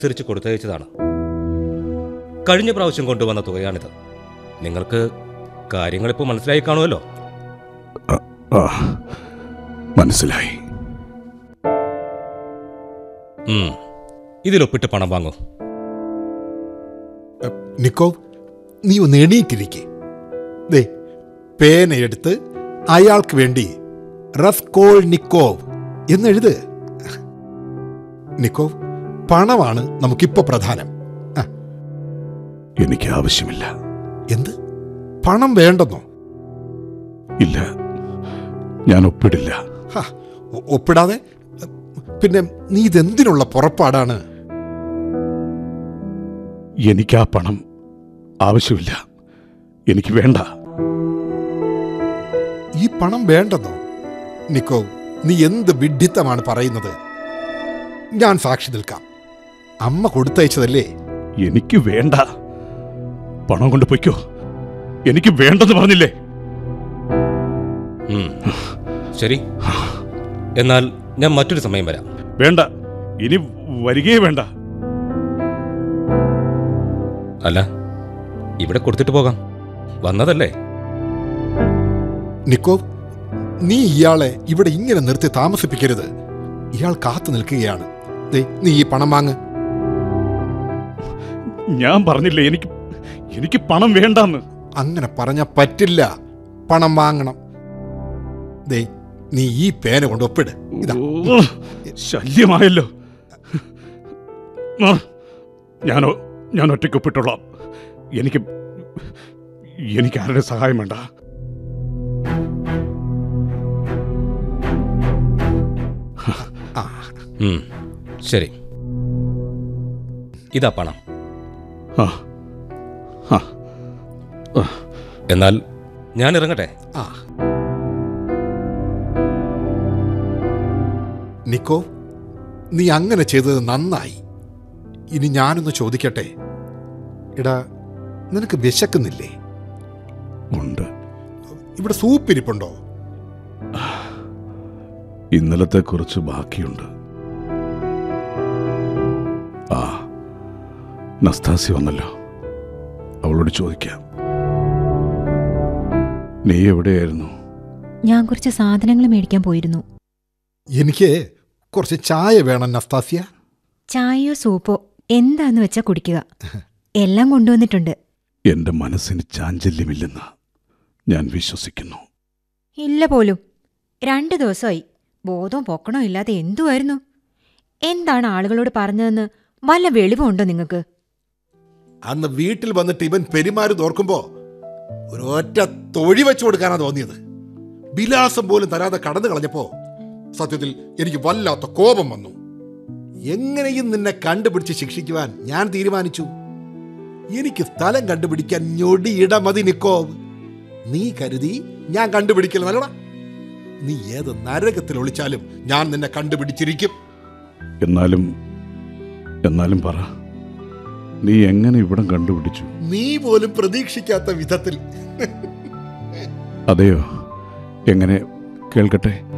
തിരിച്ചു കൊടുത്തയച്ചതാണ് കഴിഞ്ഞ പ്രാവശ്യം കൊണ്ടുവന്ന തുകയാണിത് നിങ്ങൾക്ക് കാര്യങ്ങളിപ്പോൾ മനസ്സിലായി കാണുമല്ലോ ആ മനസ്സിലായി ഉം. ഇതിലൊപ്പിട്ട് പണം വാങ്ങൂ നിക്കോവ് നീ ഒന്ന് എണീറ്റിരിക്കെ ദേ പേനയെടുത്ത് അയാൾക്ക് വേണ്ടി റസ്കോൾ നിക്കോവ് എന്നെഴുത് നിക്കോവ് പണമാണ് നമുക്കിപ്പോ പ്രധാനം ആ, എനിക്ക് ആവശ്യമില്ല എന്ത് പണം വേണ്ടെന്നോ ഇല്ല ഞാൻ ഒപ്പിടില്ല ഹ, ഒ- ഒപ്പിടാതെ പിന്നെ നീ ഇതെന്തിനുള്ള പുറപ്പാടാണ് എനിക്ക് ആ പണം ആവശ്യമില്ല എനിക്ക് വേണ്ട ഈ പണം വേണ്ടെന്നോ നിക്കോ നീ എന്ത് വിഡ്ഢിത്തമാണ് പറയുന്നത് ഞാൻ സാക്ഷി നിൽക്കാം അമ്മ കൊടുത്തയച്ചതല്ലേ എനിക്ക് വേണ്ട പണം കൊണ്ട് പൊയ്ക്കോ എനിക്ക് വേണ്ടെന്ന് പറഞ്ഞില്ലേ ഉം. ശരി എന്നാൽ ഞാൻ മറ്റൊരു സമയം വരാം വേണ്ട ഇനി വരികയേ വേണ്ട അല്ല ഇവിടെ കൊടുത്തിട്ട് പോകാം വന്നതല്ലേ നിക്കോ നീ ഇയാളെ ഇവിടെ ഇങ്ങനെ നിർത്തി താമസിപ്പിക്കരുത് ഇയാൾ കാത്തു നിൽക്കുകയാണ് ദേ നീ ഈ പണം വാങ്ങ് ഞാൻ പറഞ്ഞില്ലേ എനിക്ക് എനിക്ക് പണം വേണ്ടെന്ന് അങ്ങനെ പറഞ്ഞ പറ്റില്ല പണം വാങ്ങണം ദേ നീ ഈ പേന കൊണ്ട് ഒപ്പിട് ഇതാ ഓ, ശല്യമായല്ലോ ആ, ഞാനോ ഞാൻ ഒറ്റയ്ക്ക് ഒപ്പിട്ടോളാം എനിക്ക് എനിക്ക് ആരുടെ സഹായം വേണ്ട ആ ഉം. ശരി ഇതാ പണം ആ ആ ആ, എന്നാൽ ഞാൻ ഇറങ്ങട്ടെ ആ നിക്കോ നീ അങ്ങനെ ചെയ്തത് നന്നായി ഇനി ഞാനൊന്ന് ചോദിക്കട്ടെ എടാ നിനക്ക് വിശക്കുന്നില്ലേ ഉണ്ട് ഇവിടെ സൂപ്പിരിപ്പുണ്ടോ ഇന്നലത്തെ കുറച്ച് ബാക്കിയുണ്ട് ആ നസ്താസി വന്നല്ലോ അവളോട് ചോദിക്കാം നീ എവിടെയായിരുന്നു ഞാൻ കുറച്ച് സാധനങ്ങൾ മേടിക്കാൻ പോയിരുന്നു എനിക്ക് കുറച്ച് ചായ വേണം നസ്താസിയ ചായയോ സൂപ്പോ എന്താന്ന് വെച്ചാ കുടിക്കുക എല്ലാം കൊണ്ടുവന്നിട്ടുണ്ട് എന്റെ മനസ്സിന് ചാഞ്ചല്യമില്ലെന്ന് ഞാൻ വിശ്വസിക്കുന്നു ഇല്ല പോലും രണ്ടു ദിവസമായി ബോധവും പൊക്കണോ ഇല്ലാതെ എന്തുവായിരുന്നു എന്താണ് ആളുകളോട് പറഞ്ഞതെന്ന് വല്ല വെളിവുണ്ടോ നിങ്ങൾക്ക് അന്ന് വീട്ടിൽ വന്നിട്ട് ഇവൻ പെരുമാറി ഓർക്കുമ്പോ ഒരു ഒറ്റ തൊഴി വെച്ചു കൊടുക്കാനാ തോന്നിയത് വിലാസം പോലും തരാതെ കടന്നു കളഞ്ഞപ്പോ സത്യത്തിൽ എനിക്ക് വല്ലാത്ത കോപം വന്നു എങ്ങനെയും നിന്നെ കണ്ടുപിടിച്ച് ശിക്ഷിക്കുവാൻ ഞാൻ തീരുമാനിച്ചു എനിക്ക് സ്ഥലം കണ്ടുപിടിക്കാൻ ഞൊടിയിട മതി നിക്കോ നീ കരുതി ഞാൻ കണ്ടുപിടിക്കില്ല നല്ലടാ നീ ഏത് നരകത്തിൽ ഒളിച്ചാലും ഞാൻ നിന്നെ കണ്ടുപിടിച്ചിരിക്കും എന്നാലും എന്നാലും പറ നീ എങ്ങനെ ഇവിടം കണ്ടുപിടിച്ചു നീ പോലും പ്രതീക്ഷിക്കാത്ത വിധത്തിൽ അതെയോ എങ്ങനെ കേൾക്കട്ടെ